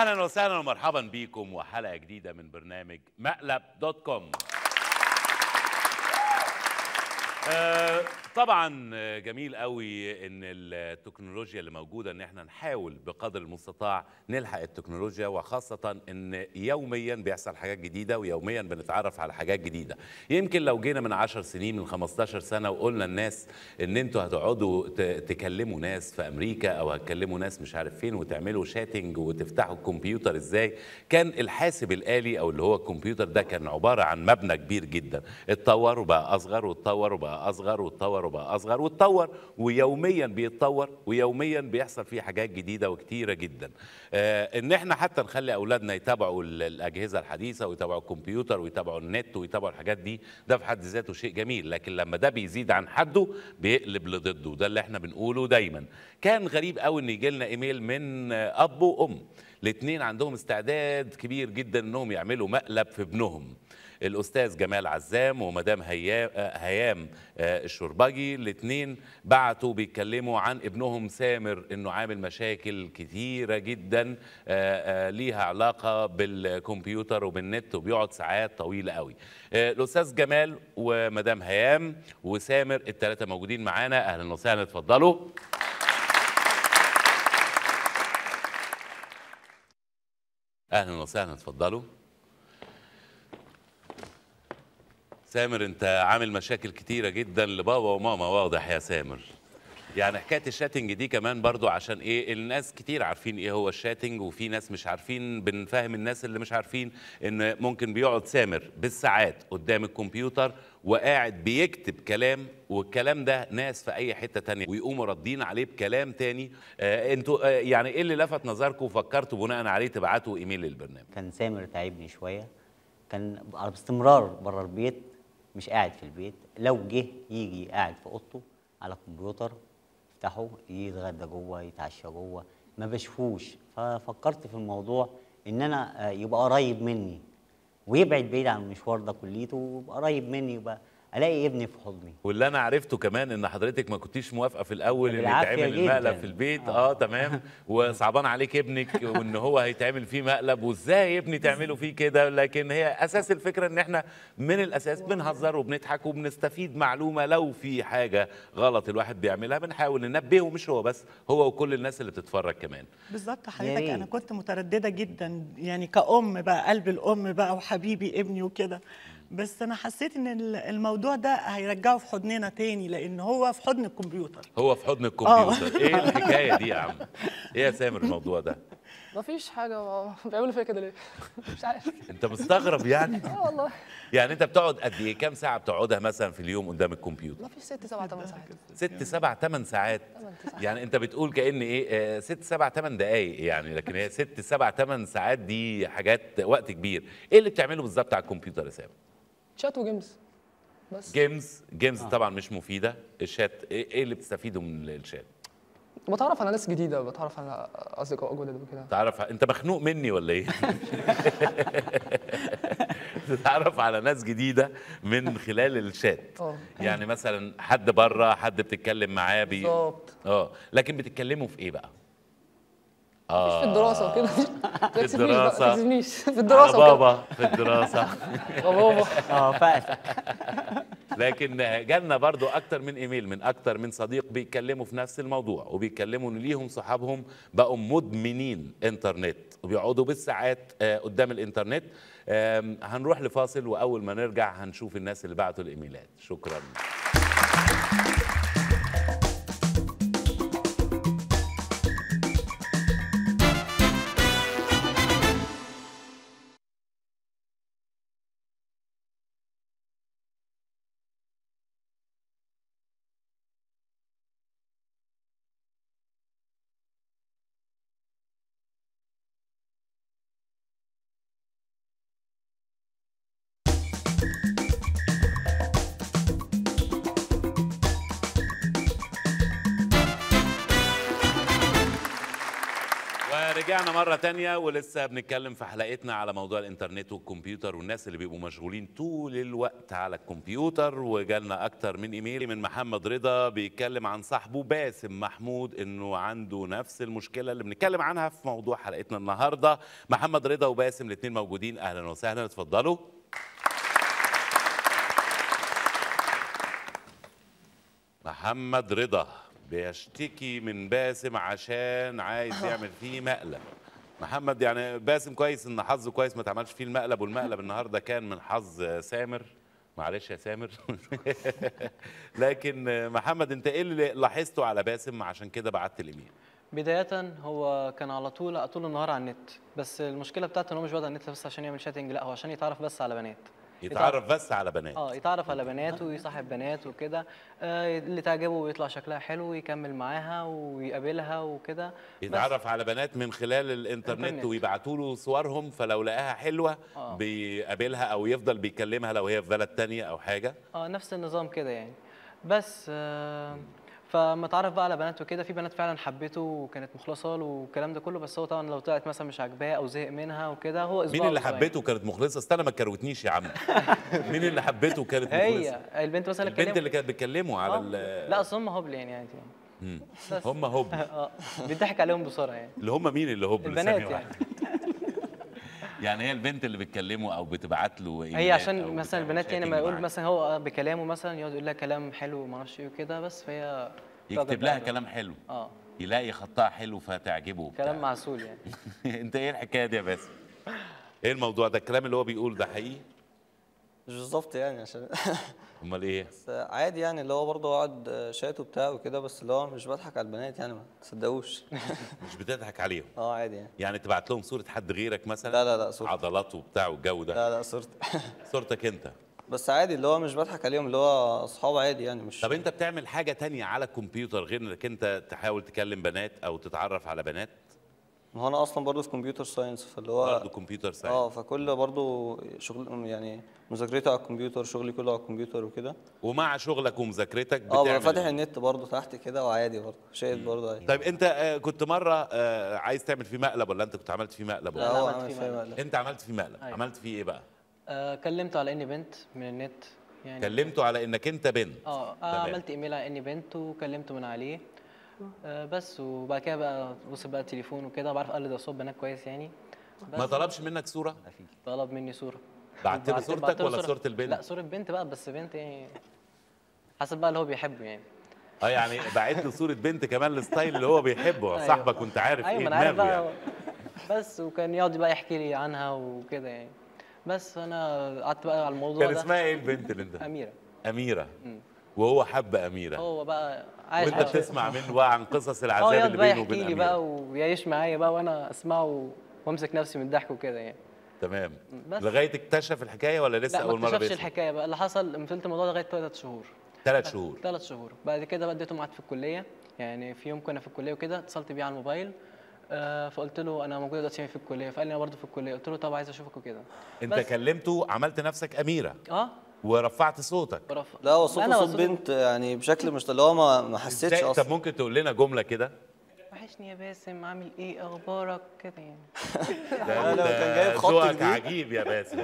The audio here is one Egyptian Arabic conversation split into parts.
اهلا وسهلا ومرحبا بيكم وحلقه جديده من برنامج مقلب دوت كوم آه، طبعا آه، جميل قوي ان التكنولوجيا اللي موجوده ان احنا نحاول بقدر المستطاع نلحق التكنولوجيا وخاصه ان يوميا بيحصل حاجات جديده ويوميا بنتعرف على حاجات جديده يمكن لو جينا من 10 سنين من 15 سنه وقلنا الناس ان انتوا هتقعدوا ت- تكلموا ناس في امريكا او هتكلموا ناس مش عارف فين وتعملوا شاتنج وتفتحوا الكمبيوتر ازاي كان الحاسب الالي او اللي هو الكمبيوتر ده كان عباره عن مبنى كبير جدا اتطور وبقى اصغر واتطور وبقى اصغر واتطور وبقى اصغر واتطور ويوميا بيتطور ويوميا بيحصل فيه حاجات جديده وكتيره جدا آه ان احنا حتى نخلي اولادنا يتابعوا ال- الاجهزه الحديثه ويتابعوا الكمبيوتر ويتابعوا النت ويتابعوا الحاجات دي ده في حد ذاته شيء جميل لكن لما ده بيزيد عن حده بيقلب لضده ده اللي احنا بنقوله دايما كان غريب قوي ان يجي لنا ايميل من آه، اب وام الاثنين عندهم استعداد كبير جدا انهم يعملوا مقلب في ابنهم الاستاذ جمال عزام ومدام هيام آه، هيام آه، الشربجي الاثنين بعتوا بيتكلموا عن ابنهم سامر انه عامل مشاكل كتيره جدا آه، آه، ليها علاقه بالكمبيوتر وبالنت وبيقعد ساعات طويله قوي آه، الاستاذ جمال ومدام هيام وسامر الثلاثه موجودين معانا اهلا وسهلا اتفضلوا اهلا وسهلا اتفضلوا سامر انت عامل مشاكل كتيره جدا لبابا وماما واضح يا سامر يعني حكايه الشاتنج دي كمان برضو عشان ايه الناس كتير عارفين ايه هو الشاتنج وفي ناس مش عارفين بنفهم الناس اللي مش عارفين ان ممكن بيقعد سامر بالساعات قدام الكمبيوتر وقاعد بيكتب كلام والكلام ده ناس في اي حته تانية ويقوموا ردين عليه بكلام تاني آه انتوا آه يعني ايه اللي لفت نظركم وفكرتوا بناء عليه تبعتوا ايميل للبرنامج كان سامر تعبني شويه كان على باستمرار بره البيت مش قاعد في البيت لو جه يجي قاعد في اوضته على الكمبيوتر يفتحه يتغدى جوه يتعشى جوه ما بشوفوش ففكرت في الموضوع ان انا آه، يبقى قريب مني ويبعد بعيد عن المشوار ده كليته ويبقى قريب مني يبقى الاقي ابني في حضني واللي انا عرفته كمان ان حضرتك ما كنتيش موافقه في الاول ان بالعافية يتعمل جداً. المقلب في البيت اه, آه تمام وصعبان عليك ابنك وان هو هيتعمل فيه مقلب وازاي ابني تعملوا فيه كده لكن هي اساس الفكره ان احنا من الاساس بنهزر وبنضحك وبنستفيد معلومه لو في حاجه غلط الواحد بيعملها بنحاول ننبهه مش هو بس هو وكل الناس اللي بتتفرج كمان بالظبط يا حضرتك انا ريت. كنت متردده جدا يعني كأم بقى قلب الام بقى وحبيبي ابني وكده بس انا حسيت ان ال- الموضوع ده هيرجعه في حضننا تاني لان هو في حضن الكمبيوتر هو في حضن الكمبيوتر ايه الحكايه دي يا عم ايه يا سامر الموضوع ده مفيش حاجة ما- بيعملوا فيا كده ليه؟ مش عارف انت مستغرب يعني اه والله يعني انت بتقعد قد ايه كام ساعه بتقعدها مثلا في اليوم قدام الكمبيوتر مفيش ست سبع تمن ساعات ست سبع ثمان ساعات تمن تسع يعني انت بتقول كأن ايه آه، ست سبع ثمان دقايق يعني لكن هي ست سبع ثمان ساعات دي حاجات وقت كبير ايه اللي بتعمله بالظبط على الكمبيوتر يا سامر شات وجيمز بس جيمز جيمز طبعا مش مفيده الشات ايه إيه اللي بتستفيده من الشات بتعرف على ناس جديدة بتعرف على أصدقاء جدد وكده تعرف انت مخنوق مني ولا ايه تتعرف على ناس جديده من خلال الشات اه. يعني مثلا حد بره حد بتتكلم معاه بي... بالظبط اه لكن بتتكلموا في ايه بقى مفيش في الدراسة وكده ما تكسفنيش بقى، الدراسة. ما تكسفنيش في على الدراسة وكده بابا في الدراسه يا بابا اه فاقفك لكن جالنا برضو اكتر من ايميل من اكتر من صديق بيتكلموا في نفس الموضوع وبيتكلموا ان ليهم صحابهم بقوا مدمنين انترنت وبيقعدوا بالساعات آه، قدام الانترنت آم، هنروح لفاصل واول ما نرجع هنشوف الناس اللي بعتوا الايميلات شكرا ورجعنا مرة تانية ولسه بنتكلم في حلقتنا على موضوع الإنترنت والكمبيوتر والناس اللي بيبقوا مشغولين طول الوقت على الكمبيوتر وجالنا أكتر من إيميل من محمد رضا بيتكلم عن صاحبه باسم محمود إنه عنده نفس المشكلة اللي بنتكلم عنها في موضوع حلقتنا النهاردة محمد رضا وباسم الاتنين موجودين أهلا وسهلا اتفضلوا محمد رضا بيشتكي من باسم عشان عايز يعمل فيه مقلب محمد يعني باسم كويس ان حظه كويس ما تعملش فيه المقلب والمقلب النهارده كان من حظ سامر معلش يا سامر لكن محمد انت ايه اللي لاحظته على باسم عشان كده بعت الايميل بداية هو كان على طول طول النهار على النت بس المشكلة بتاعته ان هو مش بيقعد على النت بس عشان يعمل شاتنج لا هو عشان يتعرف بس على بنات يتعرف بس على بنات اه يتعرف على بنات ويصاحب بنات وكده آه اللي تعجبه ويطلع شكلها حلو يكمل معاها ويقابلها وكده بس. يتعرف على بنات من خلال الانترنت الإنترنت. ويبعتوا له صورهم فلو لقاها حلوه آه. بيقابلها او يفضل بيكلمها لو هي في بلد تانية او حاجه اه نفس النظام كده يعني بس آه فما اتعرف بقى على بنات وكده في بنات فعلا حبته وكانت مخلصه له والكلام ده كله بس هو طبعا لو طلعت مثلا مش عاجباه او زهق منها وكده هو اسبوع مين اللي أسبوعين. حبته كانت مخلصه استنى ما تكروتنيش يا عم مين اللي حبته كانت هي مخلصه البنت مثلا البنت اتكلم- اللي كانت بتكلمه على آه، ال لا اصل هم هبل يعني عادي يعني مم. بس. هم هوب اه بيضحك عليهم بسرعه يعني اللي هم مين اللي هوب البنات لسامي يعني واحد. يعني هي البنت اللي بتكلمه او بتبعت له هي إيميلات عشان أو مثلا بتعمل البنات يعني chatting ما يقول معاه. مثلا هو بكلامه مثلا يقعد يقول لها كلام حلو وما اعرفش ايه وكده بس فهي يكتب تعجب لها بقى. كلام حلو اه يلاقي خطها حلو فتعجبه وبتاع. كلام معسول يعني انت ايه الحكايه دي يا باسم ايه الموضوع ده الكلام اللي هو بيقول ده حقيقي مش بالظبط يعني عشان امال ايه بس عادي يعني اللي هو برضه قاعد شات وبتاع وكده بس اللي هو مش بضحك على البنات يعني ما تصدقوش مش بتضحك عليهم اه عادي يعني يعني تبعت لهم صوره حد غيرك مثلا لا لا لا صورتي عضلاته وبتاع والجو ده لا لا صورتي صورتك انت بس عادي اللي هو مش بضحك عليهم اللي هو اصحاب عادي يعني مش طب انت بتعمل حاجه تانية على الكمبيوتر غير انك انت تحاول تكلم بنات او تتعرف على بنات ما هو انا اصلا برضه في كمبيوتر ساينس فاللي هو برضه كمبيوتر اه ساينس فكل برضه شغل يعني مذاكرتي على الكمبيوتر شغلي كله على الكمبيوتر وكده ومع شغلك ومذاكرتك اه ببقى بتعمل فاتح النت برضه تحت كده وعادي برضه شايل برضه عادي طيب انت آه، كنت مره آه، عايز تعمل فيه مقلب ولا انت كنت عملت فيه مقلب لا ولا هو عملت عامل فيه فيها مقلب. مقلب انت عملت فيه مقلب أيوة. عملت فيه ايه بقى آه كلمته على اني بنت من النت يعني كلمته على انك انت بنت اه آه، تمام. عملت ايميل على اني بنت وكلمته من عليه آه بس وبعد كده بقى وصل بقى التليفون وكده بعرف اقلد اصوات بنات كويس يعني ما طلبش منك صوره طلب مني صوره بعت له بعت- صورتك بعت له ولا صورة البنت؟ لا صورة بنت بقى بس بنت يعني حسب بقى اللي هو بيحبه يعني اه يعني بعت له صوره بنت كمان الستايل اللي هو بيحبه أيوة. صاحبك وانت عارف ايوه ايه ما انا عارف دماغه بقى يعني بس وكان يقعد بقى يحكي لي عنها وكده يعني بس انا قعدت بقى على الموضوع كان ده اسمها ايه البنت اللي انت اميره اميره وهو حب اميره هو بقى عايش وانت بقى. بتسمع منه بقى عن قصص اه العذاب يقعد اللي بقى بينه يحكي وبين لي بقى اميره ويعيش معايا بقى وانا اسمعه وامسك نفسي من الضحك وكده يعني تمام بس. لغايه اكتشف الحكايه ولا لسه لا اول ما مره اكتشفش بيسمع الحكايه بقى اللي حصل مثلت الموضوع ده لغايه ثلاث شهور ثلاث شهور ثلاث شهور بعد كده بقى اديته ميعاد في الكليه يعني في يوم كنا في الكليه وكده اتصلت بيه على الموبايل آه فقلت له انا موجود دلوقتي في الكليه فقال لي انا برضه في الكليه قلت له طب عايز اشوفك وكده انت بس. كلمته عملت نفسك اميره اه ورفعت صوتك برافو لا هو صوته أنا صوت صوت بنت يعني بشكل مش اللي هو ما ما حسيتش ازاي؟ اصلا طب ممكن تقول لنا جمله كده وحشني يا باسم عامل ايه اخبارك كده يعني ده لا، لا، كان جايب خط ذوقك جديد. عجيب يا باسم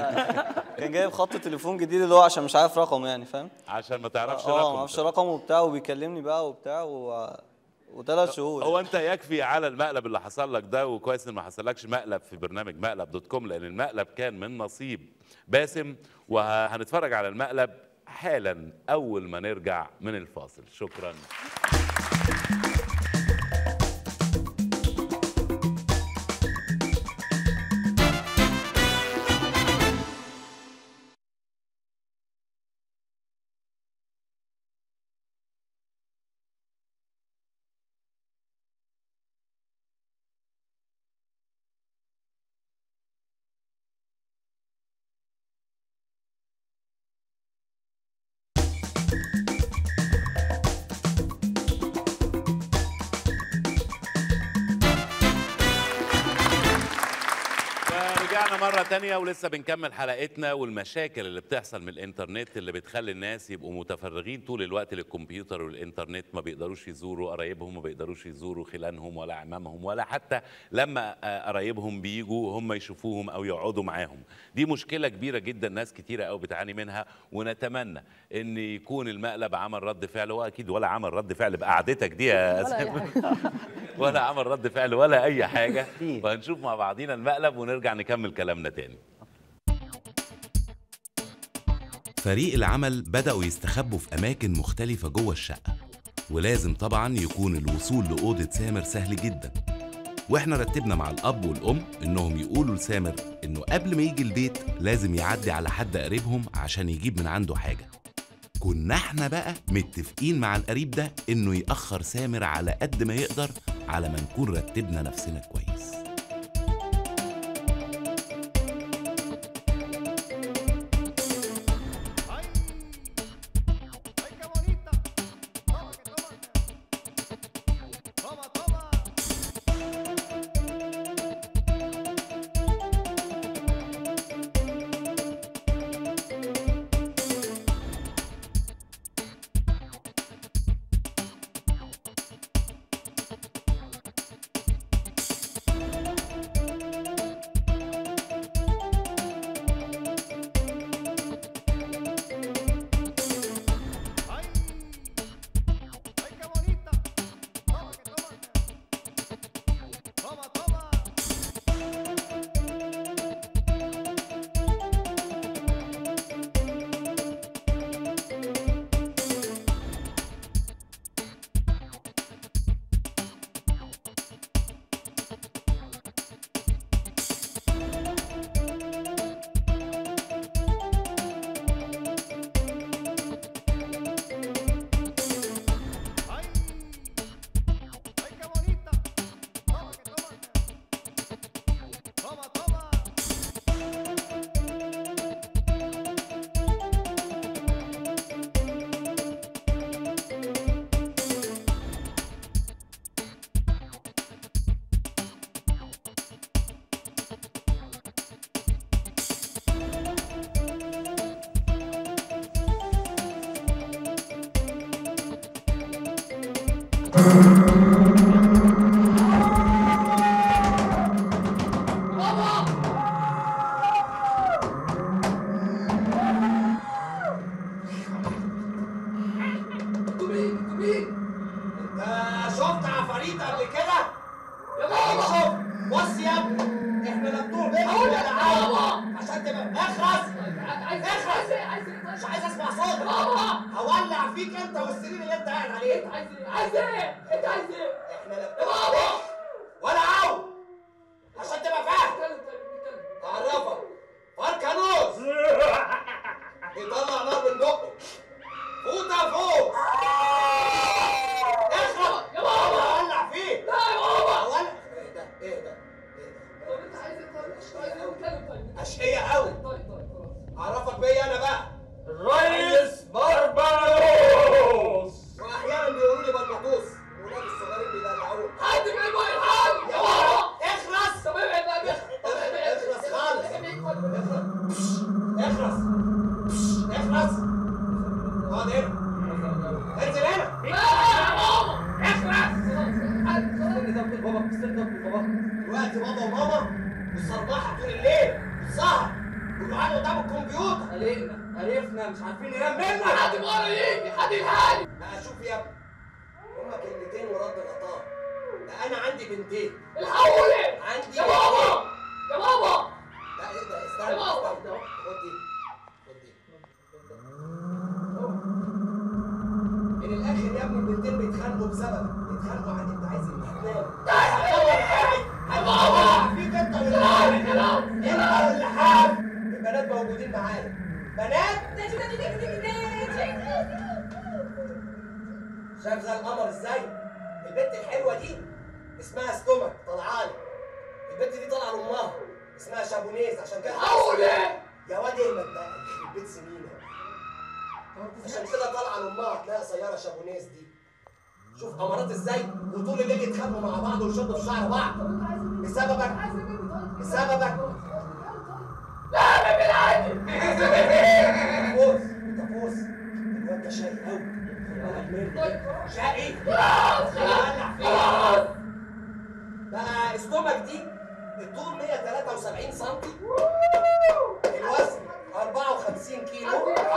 كان جايب خط تليفون جديد اللي هو عشان مش عارف رقمه يعني فاهم عشان ما تعرفش اه ما رقم اعرفش رقمه وبتاع وبيكلمني بقى وبتاع و... وثلاث شهور هو انت يكفي على المقلب اللي حصل لك ده وكويس ان ما حصلكش مقلب في برنامج مقلب دوت كوم لان المقلب كان من نصيب باسم وهنتفرج على المقلب حالا اول ما نرجع من الفاصل شكرا ورجعنا مرة تانية ولسه بنكمل حلقتنا والمشاكل اللي بتحصل من الإنترنت اللي بتخلي الناس يبقوا متفرغين طول الوقت للكمبيوتر والإنترنت ما بيقدروش يزوروا قرايبهم ما بيقدروش يزوروا خلانهم ولا عمامهم ولا حتى لما آه، قرايبهم بيجوا هم يشوفوهم أو يقعدوا معاهم دي مشكلة كبيرة جدا ناس كتيرة قوي بتعاني منها ونتمنى إن يكون المقلب عمل رد فعل وأكيد ولا عمل رد فعل بقعدتك دي يا ولا أي سامر. ولا عمل رد فعل ولا أي حاجة أكيد. وهنشوف مع بعضينا المقلب ونرجع نكمل كلامنا تاني فريق العمل بدأوا يستخبوا في أماكن مختلفة جوه الشقة ولازم طبعا يكون الوصول لأوضة سامر سهل جدا واحنا رتبنا مع الأب والأم إنهم يقولوا لسامر إنه قبل ما يجي البيت لازم يعدي على حد قريبهم عشان يجيب من عنده حاجة كنا احنا بقى متفقين مع القريب ده إنه يأخر سامر على قد ما يقدر على ما نكون رتبنا نفسنا كويس انت شفت عفاريت قبل كده؟ يا بابا شوف بص يا ابني احنا لا بتوع بيت ولا عالم عشان تبقى اخرس اخرس مش عايز اسمع صوتك بابا هولع فيك انت والسرير اللي انت قاعد عليه انت عايز ايه؟ عايز ايه؟ انت عايز ايه؟ احنا لا بتوع بيت ولا عو عشان تبقى فاهم اعرفك فركانوس بيطلع نار من بقه فوطه فوق اخرب يا بابا هولع فيك لا يا بابا هولع اهدى اهدى اهدى اشقية قوي اعرفك بيا انا بقى الريس بربروس واحيانا بيقولوا لي بربطوس ولاد الصغيرين بيدلعوه حد من الميه الحال يا بابا اخرس طب ابعد بقى اخرس خالص اخرس اخرس اخرس اقعد هنا انزل هنا دلوقتي بابا وماما والصرباحة طول الليل والسهر والقعاد قدام الكمبيوتر قلقنا قرفنا مش عارفين ننام منك حد مرة يجي حد يلحقني بقى شوف يا ابني هما كلمتين ورد غطاء ده انا عندي بنتين الحقوني عندي يا بابا يا بابا لا ايه ده استنى يا بابا خد دي خد دي من الاخر يا ابني البنتين بيتخانقوا بسببك بيتخانقوا عن انت عايز الاحلام بابا فيك انت واللحاف انت واللحاف البنات موجودين معايا بنات شايف زي القمر ازاي البنت الحلوه دي اسمها ستومك طلعالي البنت دي طالعه لامها اسمها شابونيز عشان كده يا واد اهمل بقى البيت سمينه عشان كده طالعه لامها هتلاقي سياره شابونيز دي شوف قمرات ازاي وطول الليل يتخانقوا مع بعض ويشدوا في شعر بعض بسببك بسببك فوز انت فوز الواد ده شقي قوي شقي ولع فيه. بقى استومك دي الطول 173 سم الوزن 54 كيلو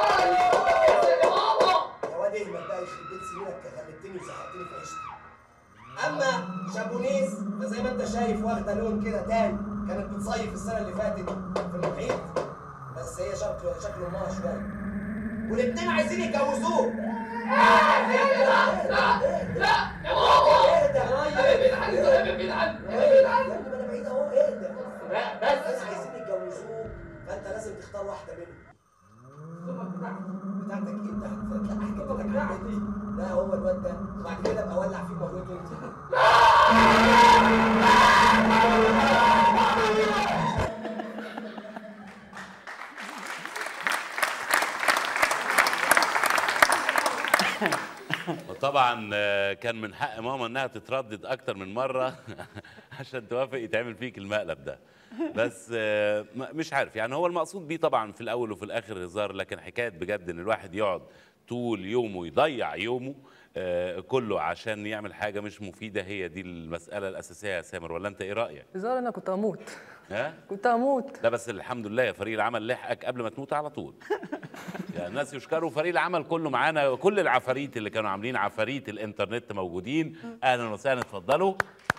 يا واد اهمل بقى يخرب بيت سنينك خلتني وزهقتني في عيشتي اما شابونيز فزي ما انت شايف واخده لون كده تاني كانت بتصيف السنه اللي فاتت في المحيط بس هي شكل شكل امها شويه والاتنين عايزين يتجوزوه لا لا لا يا بابا اهدى يا ابني ما انا بعيد اهو اهدى بس عايزين يتجوزوه فانت لازم تختار واحده منهم بتاعتك ايه بتاعتك لا احكي لك عن بنتي لا هو الواد ده وبعد كده ابقى اولع فيه موته انت وطبعا آه، كان من حق ماما انها تتردد اكتر من مره عشان توافق يتعمل فيك المقلب ده بس آه، م- مش عارف يعني هو المقصود بيه طبعا في الاول وفي الاخر هزار لكن حكايه بجد ان الواحد يقعد طول يومه يضيع يومه آه، كله عشان يعمل حاجه مش مفيده هي دي المساله الاساسيه يا سامر ولا انت ايه رايك؟ هزار انا كنت هموت ها؟ كنت هموت لا بس الحمد لله يا فريق العمل لحقك قبل ما تموت على طول يعني الناس يشكروا فريق العمل كله معانا كل العفاريت اللي كانوا عاملين عفاريت الانترنت موجودين اهلا وسهلا اتفضلوا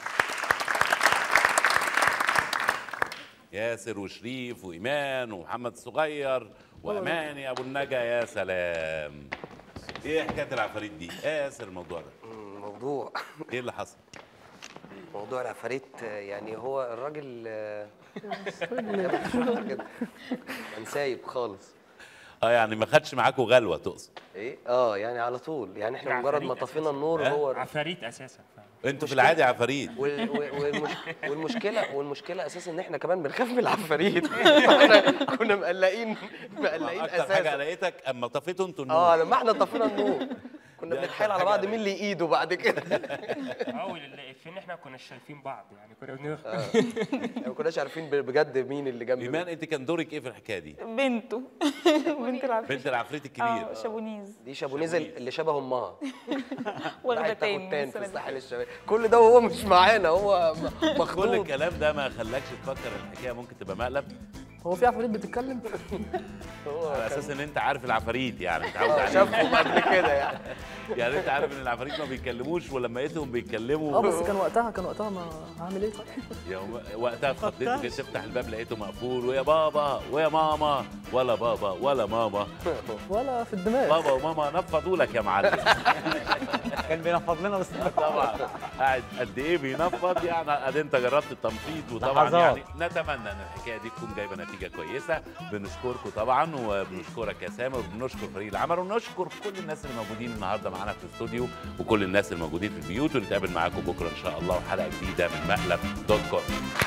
ياسر وشريف وايمان ومحمد الصغير واماني ابو النجا يا سلام ايه حكايه العفاريت دي ايه يا ياسر الموضوع ده موضوع ايه اللي حصل موضوع العفاريت آه، يعني هو الراجل آه، كده كان سايب خالص اه يعني ما خدش معاكم غلوه تقصد ايه اه يعني على طول يعني احنا مجرد ما طفينا النور هو عفاريت اساسا انتوا في العادي عفاريت وال- وال- والمش... والمشكله والمشكله اساسا ان احنا كمان بنخاف من العفاريت احنا كنا مقلقين مقلقين اكتر حاجه اساسا قلقتك اما طفيتوا انتوا النور اه لما احنا طفينا النور كنا دي بنتحايل أكتر على بعض حاجة مين اللي ايده بعد كده اول اللي فين احنا كنا شايفين بعض يعني كنا بنخ... ما كناش عارفين بجد مين اللي جنب ايمان انت كان دورك ايه في الحكايه دي بنته بنت العفريت بنت العفريت الكبير اه شابونيز دي شابونيز اللي شبه امها واخده راحت تاخد تاني تاني السنة في دي. الساحل الشمالي كل ده وهو مش معانا هو م- كل مخضوض الكلام ده ما خلاكش تفكر الحكايه ممكن تبقى مقلب هو في عفاريت بتتكلم على اساس ان انت عارف العفاريت يعني متعود آه، عليهم شافهم قبل كده يعني يعني انت عارف ان العفاريت ما بيتكلموش ولما لقيتهم بيتكلموا اه بس كان وقتها كان وقتها ما هعمل ايه طيب يوم وقتها اتخضيت وجيت تفتح الباب لقيته مقفول ويا بابا ويا ماما ولا بابا ولا ماما ولا في الدماغ بابا وماما نفضوا لك يا معلم كان بينفض لنا بس طبعا قاعد قد ايه بينفض يعني قد انت جربت التنفيض وطبعا لحظات. يعني نتمنى ان الحكايه دي تكون جايبه نتيجه كويسه بنشكركم طبعا وبنشكرك يا سامر وبنشكر فريق العمل ونشكر كل الناس اللي موجودين النهارده معانا في الاستوديو وكل الناس اللي موجودين في البيوت ونتقابل معاكم بكره ان شاء الله وحلقه جديده من مقلب دوت كوم